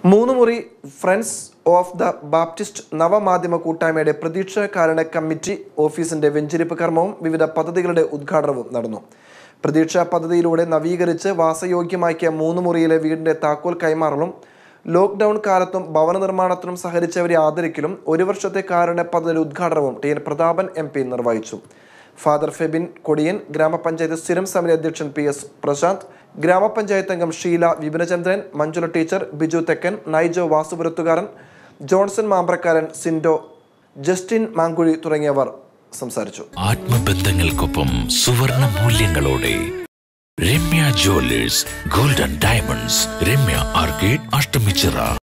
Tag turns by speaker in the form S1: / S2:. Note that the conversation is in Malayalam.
S1: മൂന്ന് മുറി ഫ്രണ്ട്സ് ഓഫ് ദ ബാപ്റ്റിസ്റ്റ് നവമാധ്യമ കൂട്ടായ്മയുടെ പ്രതീക്ഷാകാരണ കമ്മിറ്റി ഓഫീസിന്റെ വെഞ്ചരിപ്പ് കർമ്മവും വിവിധ പദ്ധതികളുടെ ഉദ്ഘാടനവും നടന്നു പ്രതീക്ഷാ പദ്ധതിയിലൂടെ നവീകരിച്ച് വാസയോഗ്യമാക്കിയ മൂന്ന് മുറിയിലെ വീടിന്റെ താക്കോൽ കൈമാറലും ലോക്ക്ഡൌൺ കാലത്തും ഭവന നിർമ്മാണത്തിനും സഹകരിച്ചവരെ ആദരിക്കലും ഒരു വർഷത്തെ കാരുണ്യ പദ്ധതി ഉദ്ഘാടനവും T N Prathapan M P നിർവഹിച്ചു ഫാദർ ഫെബിൻ കൊടിയൻ ഗ്രാമപഞ്ചായത്ത് സ്ഥിരം സമിതി അധ്യക്ഷൻ പി എസ് പ്രശാന്ത് ഗ്രാമപഞ്ചായത്ത് അംഗം Sheela Vipinachandran Manjula teacher Biju Thekkan Naijo Vasupurathukaran Johnson Mambrakkaran Sindo Justin Mankuzhi തുടങ്ങിയവർ സംസാരിച്ചു
S2: ആത്മബന്ധങ്ങൾക്കൊപ്പം സുവർണ മൂല്യങ്ങളോടെ Ramya jewellers golden diamonds Ramya arcade Ashtamichira